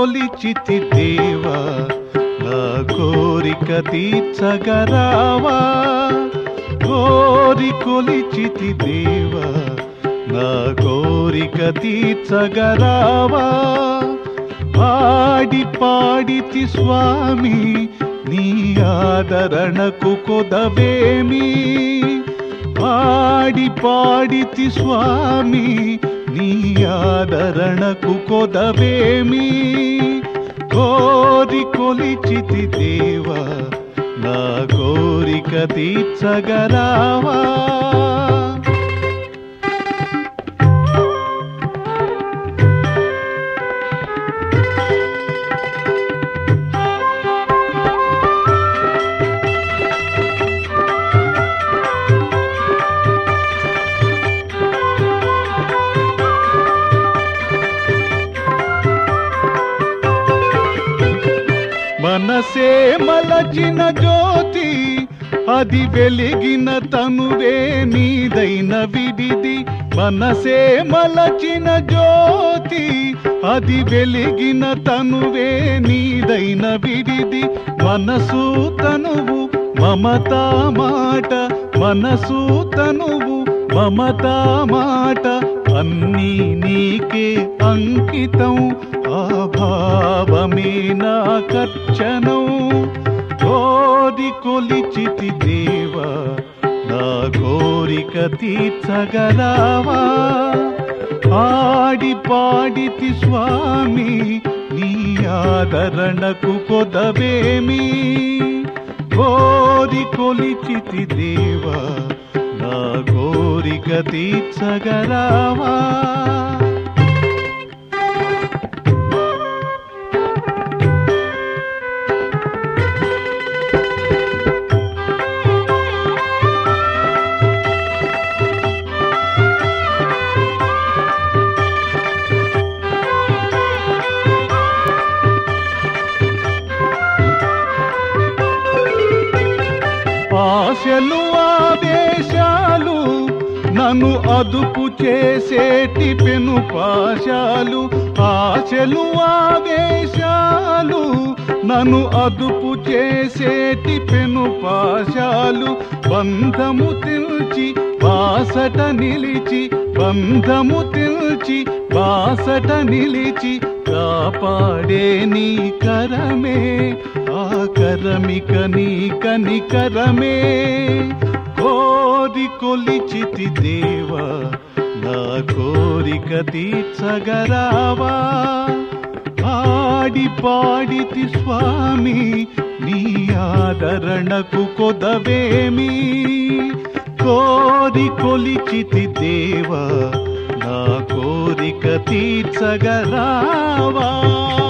కొలిచితి దేవా నా కోరిక తీర్చగరావా కోరి కొలిచితి దేవా నా కోరిక తీర్చగరావా పాడి పాడితి స్వామి నీ ఆదరణకు కొదవేమి పాడి పాడితి స్వామి నీ ఆదరణకు కొదవేమి కోరి కొలిచితి దేవా నా కోరిక తీర్చగరావా మనసే మలచిన జ్యోతి అది వెలిగిన తనువే నీదైన విడిది మనసే మలచిన జ్యోతి అది వెలిగిన తనువే నీదైన విడిది మనసు తనువు మమతా మాట మనసు తనువు మమతా మాట అన్నీ నీకే అంకితం ఆ భావమే నా కర్చనం కోరి కొలిచితి దేవా నా కోరిక తీర్చగరావా ఆడి పాడితి స్వామి నీ ఆదరణకు కొదవేమి కోరి కొలిచితి దేవా నా కోరిక తీర్చగరావా ఆశలు ఆదేశాలు నన్ను అదుపు చేసేటి పెను పాశాలు ఆశలు ఆవేశాలు నన్ను అదుపు చేసేటి పెను పాశాలు బంధము తెల్చి బాసట నిలిచి బంధము తెల్చి బాసట నిలిచి కాపాడే నీ కరమే ఆ కరమిక నీ కనికరమే కోరి కొలిచితి దేవా నా కోరిక తీర్చగరావా ఆడి పాడితి స్వామి నీ ఆదరణకు కొదవేమి కోరి కొలిచితి దేవా నా కోరిక తీర్చగరావా